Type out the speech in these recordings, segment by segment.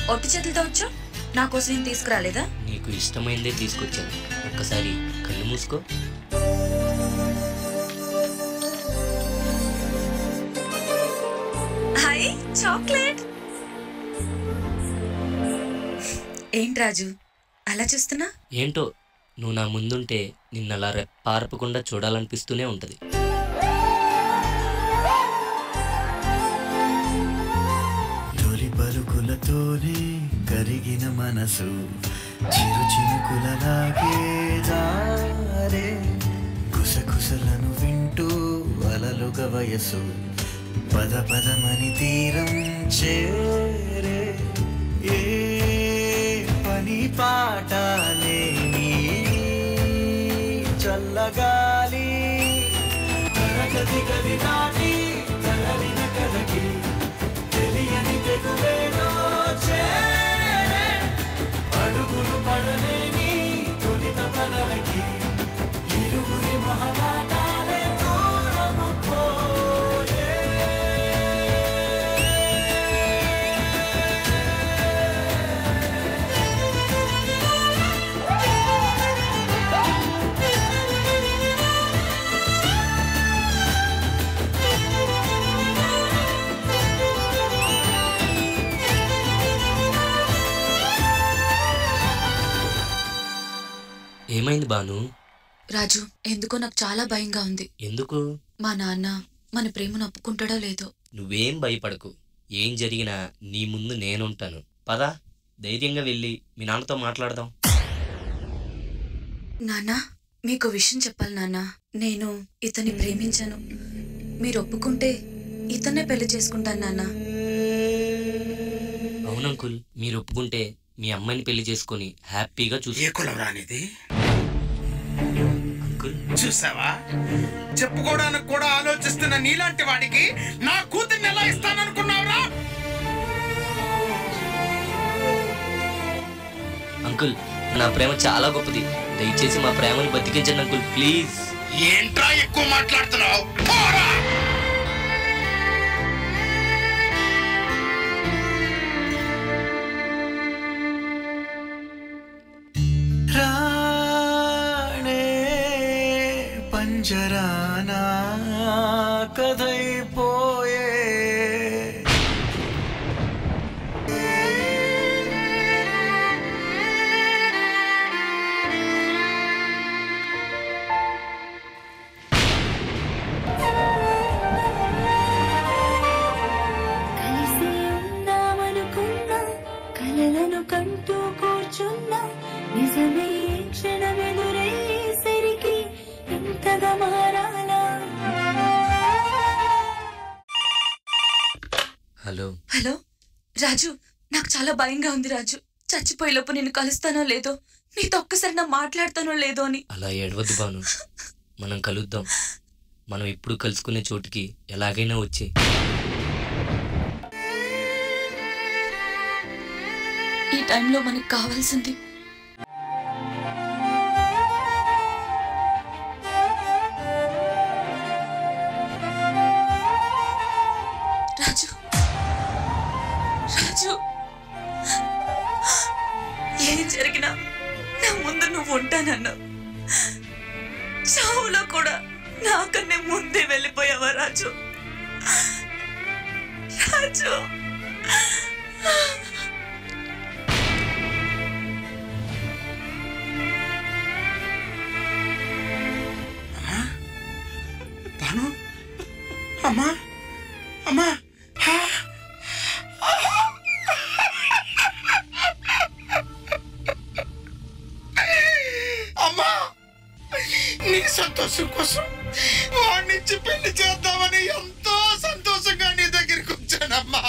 ఒట్టి చేతులతో వచ్చా నా కోసం ఏం తీసుకురాలేదా నీకు ఇష్టమైందే తీసుకొచ్చాను ఒక్కసారి కళ్ళు మూసుకో హాయ్ చాక్లెట్ ఏంటి రాజు అలా చూస్తున్నా ఏంటో నువ్వు నా ముందుంటే నిన్నలా పారపకుండా చూడాలనిపిస్తూనే ఉంటది తొలి పలుకులతోనే కరిగిన మనసు చిరు చినుకులలాగే జారే కుసకుసలను వింటూ అలలుగ వయసు పద పదమని తీరం చేరే ఏ పని పాట లేని చల్లగాలి తరగతి గది దాటి తరలిన కదకి తెలియని తెగువేదో చేరే అడుగులు పడలేని తొలిత పదలకి ఇరుగురి మహలాటాలే దూరము పోయే ఏమైంది బాను రాజు ఎందుకో నాకు చాలా భయంగా ఉంది ఎందుకు మా నాన్న మన ప్రేమను ఒప్పుకుంటాడో లేదో నువ్వేం భయపడకు ఏం జరిగినా నీ ముందు నేనుంటాను పదా ధైర్యంగా వెళ్ళి మీ నాన్నతో మాట్లాడదాం నాన్న మీకు విషయం చెప్పాలి నాన్న నేను ఇతన్ని ప్రేమించాను మీరు ఒప్పుకుంటే ఇతన్నే పెళ్లి చేసుకుంటాను నాన్న అవును అంకుల్ మీరు ఒప్పుకుంటే మీ అమ్మాయిని పెళ్లి చేసుకొని హ్యాపీగా చూసి ఏ కులం రానిది అంకుల్ చూసావా చెప్పుకోవడానికి కూడా ఆలోచిస్తున్న నీలాంటి వాడికి నా కూతుర్ని ఎలా ఇస్తాననుకున్నావురా అంకుల్ నా ప్రేమ చాలా గొప్పది దయచేసి మా ప్రేమను బతికించండి అంకుల్ ప్లీజ్ ఏంట్రా ఎక్కువ మాట్లాడుతున్నావు పోరా! రాణే పంజరానా కథైపోయే కలిసి ఉందామనుకున్నా కలలను కంటూ కూర్చున్నా నిజమే ఈ క్షణమెదురయ్యేసరికి ఇంతగా మారాలా హలో హలో రాజు నాకు చాలా భయంగా ఉంది రాజు చచ్చిపోయేలోపు నిన్ను కలుస్తానో లేదో నీతో ఒక్కసారి నా మాట్లాడతానో లేదో అని అలా ఏడవద్దు బాను మనం కలుద్దాం మనం ఇప్పుడు కలుసుకునే చోటుకి ఎలాగైనా వచ్చే ఈ టైంలో మనకు కావాల్సింది రాజు రాజు ఏం జరిగినా నా ముందు నువ్వు ఉంటానన్నావు చావులో కూడా నాకన్నే ముందే వెళ్ళిపోయావా రాజు రాజు భాను అమ్మా అమ్మా ఆ! అమ్మా నీ సంతోషం కోసం వాడినిచ్చి పెళ్లి చేద్దామని ఎంతో సంతోషంగా నీ దగ్గరికి వచ్చానమ్మా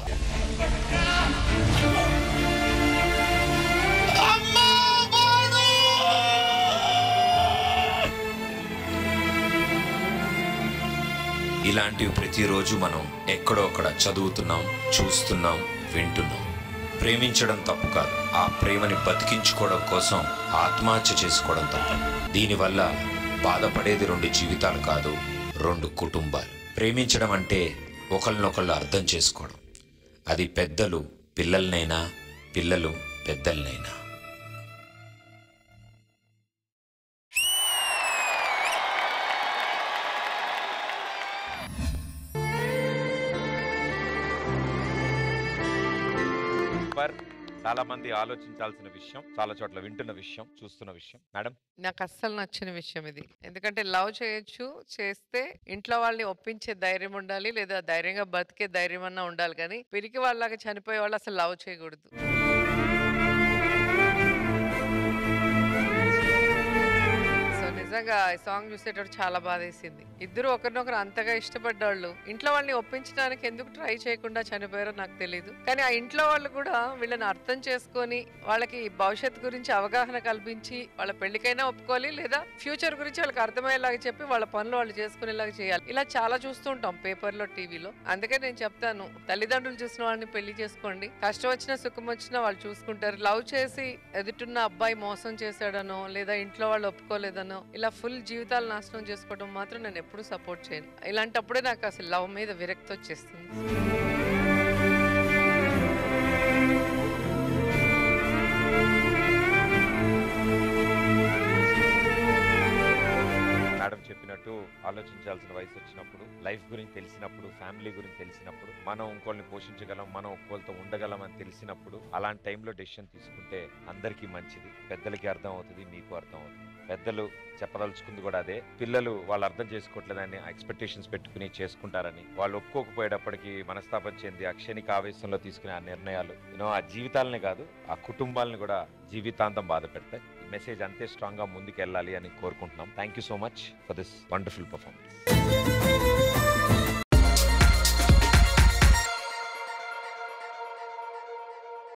అమ్మా భాను! ఇలాంటివి ప్రతిరోజు మనం ఎక్కడో అక్కడ చదువుతున్నాం చూస్తున్నాం వింటున్నాం ప్రేమించడం తప్పు కాదు ఆ ప్రేమని బతికించుకోవడం కోసం ఆత్మహత్య చేసుకోవడం తప్పు దీనివల్ల బాధపడేది రెండు జీవితాలు కాదు రెండు కుటుంబాలు ప్రేమించడం అంటే ఒకరినొకళ్ళు అర్థం చేసుకోవడం అది పెద్దలు పిల్లలనైనా పిల్లలు పెద్దలనైనా సూపర్ చాలా మంది ఆలోచించాల్సిన విషయం చాలా చోట్ల వింటున్న విషయం చూస్తున్న విషయం మేడం నాకు అస్సలు నచ్చిన విషయం ఇది ఎందుకంటే లవ్ చేయొచ్చు చేస్తే ఇంట్లో వాళ్ళని ఒప్పించే ధైర్యం ఉండాలి లేదా ధైర్యంగా బతికే ధైర్యం అన్నా ఉండాలి కానీ పిరికి వాళ్ళలాగా చనిపోయే వాళ్ళు అసలు లవ్ చేయకూడదు సో నిజంగా ఈ సాంగ్ చూసేటప్పుడు చాలా బాధేసింది ఇద్దరు ఒకరినొకరు అంతగా ఇష్టపడ్డాళ్ళు ఇంట్లో వాళ్ళని ఒప్పించడానికి ఎందుకు ట్రై చేయకుండా చనిపోయారో నాకు తెలియదు కానీ ఆ ఇంట్లో వాళ్ళు కూడా వీళ్ళని అర్థం చేసుకొని వాళ్ళకి భవిష్యత్తు గురించి అవగాహన కల్పించి వాళ్ళ పెళ్లికైనా ఒప్పుకోవాలి లేదా ఫ్యూచర్ గురించి వాళ్ళకి అర్థమయ్యేలాగా చెప్పి వాళ్ళ పనులు వాళ్ళు చేసుకునేలాగా చేయాలి ఇలా చాలా చూస్తుంటాం పేపర్లో టీవీలో అందుకే నేను చెప్తాను తల్లిదండ్రులు చూసిన వాళ్ళని పెళ్లి చేసుకోండి కష్టం వచ్చినా సుఖం వచ్చినా వాళ్ళు చూసుకుంటారు లవ్ చేసి ఎదుటిన్న అబ్బాయి మోసం చేశాడనో లేదా ఇంట్లో వాళ్ళు ఒప్పుకోలేదనో ఇలా ఫుల్ జీవితాలు నాశనం చేసుకోవడం మాత్రం నేను ఎప్పుడూ సపోర్ట్ చేయను ఇలాంటప్పుడే నాకు అసలు లవ్ మీద విరక్తి వచ్చేస్తుంది మేడం చెప్పినట్టు ఆలోచించాల్సిన వయసు వచ్చినప్పుడు లైఫ్ గురించి తెలిసినప్పుడు ఫ్యామిలీ గురించి తెలిసినప్పుడు మనం ఇంకోళ్ళని పోషించగలం మనం ఒక్కోళ్ళతో ఉండగలం అని తెలిసినప్పుడు అలాంటి టైంలో డెసిషన్ తీసుకుంటే అందరికీ మంచిది పెద్దలకి అర్థం అవుతుంది మీకు అర్థం అవుతుంది పెద్దలు చెప్పదలుచుకుంది కూడా అదే పిల్లలు వాళ్ళు అర్థం చేసుకోవట్లేదని ఎక్స్పెక్టేషన్స్ పెట్టుకుని చేసుకుంటారని వాళ్ళు ఒప్పుకోకపోయేటప్పటికి మనస్తాపం చెంది ఆ క్షణిక ఆవేశంలో తీసుకునే ఆ నిర్ణయాలు యూనో ఆ జీవితాలని కాదు ఆ కుటుంబాలని కూడా జీవితాంతం బాధ పెడతాయి మెసేజ్ అంతే స్ట్రాంగ్ గా ముందుకు వెళ్ళాలి అని కోరుకుంటున్నాం thank you so much for this wonderful performance